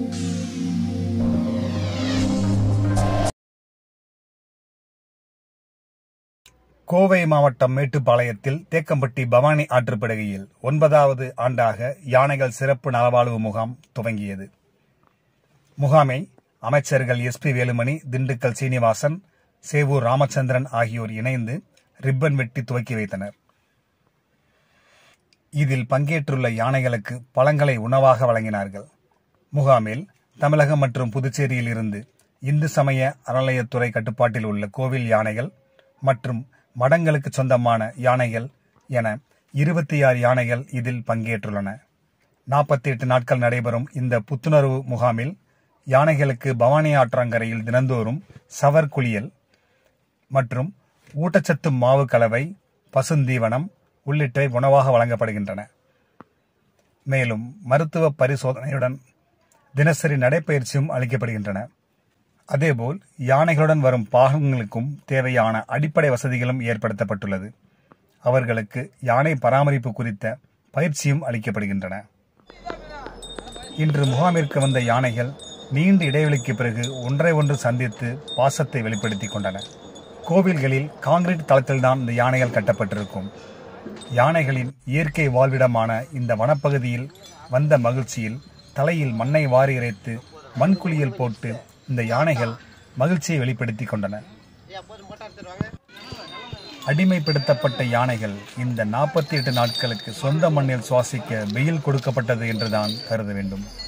கோவை மாவட்டம் மேட்டுப்பாளையத்தில் தேக்கம்பட்டி பவானி ஆற்றுப்படுகையில் ஒன்பதாவது ஆண்டாக யானைகள் சிறப்பு நலவாழ்வு முகாம் துவங்கியது முகாமை அமைச்சர்கள் எஸ்பி வேலுமணி திண்டுக்கல் சீனிவாசன் சேவூர் ராமச்சந்திரன் ஆகியோர் இணைந்து ரிப்பன் வெட்டி துவக்கி வைத்தனர் இதில் பங்கேற்றுள்ள யானைகளுக்கு பழங்களை உணவாக வழங்கினார்கள் முகாமில் தமிழகம் மற்றும் புதுச்சேரியில் இருந்து இந்து சமய அறநிலையத்துறை கட்டுப்பாட்டில் உள்ள கோவில் யானைகள் மற்றும் மடங்களுக்கு சொந்தமான யானைகள் என இருபத்தி ஆறு யானைகள் இதில் பங்கேற்றுள்ளன நாற்பத்தி எட்டு நாட்கள் நடைபெறும் இந்த புத்துணர்வு முகாமில் யானைகளுக்கு பவானி ஆற்றங்கரையில் தினந்தோறும் சவர் குளியல் மற்றும் ஊட்டச்சத்து மாவு கலவை பசுந்தீவனம் உள்ளிட்டவை உணவாக வழங்கப்படுகின்றன மேலும் மருத்துவ பரிசோதனையுடன் தினசரி நடைப்பயிற்சியும் அளிக்கப்படுகின்றன அதேபோல் யானைகளுடன் வரும் பாகங்களுக்கும் தேவையான அடிப்படை வசதிகளும் ஏற்படுத்தப்பட்டுள்ளது அவர்களுக்கு யானை பராமரிப்பு குறித்த பயிற்சியும் அளிக்கப்படுகின்றன இன்று முகாமிற்கு வந்த யானைகள் நீண்ட இடைவெளிக்கு பிறகு ஒன்றை ஒன்று சந்தித்து பாசத்தை வெளிப்படுத்திக் கொண்டன கோவில்களில் காங்கிரீட் தளத்தில்தான் இந்த யானைகள் கட்டப்பட்டிருக்கும் யானைகளின் இயற்கை வாழ்விடமான இந்த வனப்பகுதியில் வந்த மகிழ்ச்சியில் தலையில் மண்ணை வாரி இறைத்து மண்குழியில் போட்டு இந்த யானைகள் மகிழ்ச்சியை வெளிப்படுத்திக் கொண்டன அடிமைப்படுத்தப்பட்ட யானைகள் இந்த நாற்பத்தி எட்டு நாட்களுக்கு சொந்த மண்ணில் சுவாசிக்க வெயில் கொடுக்கப்பட்டது என்றுதான் கருத வேண்டும்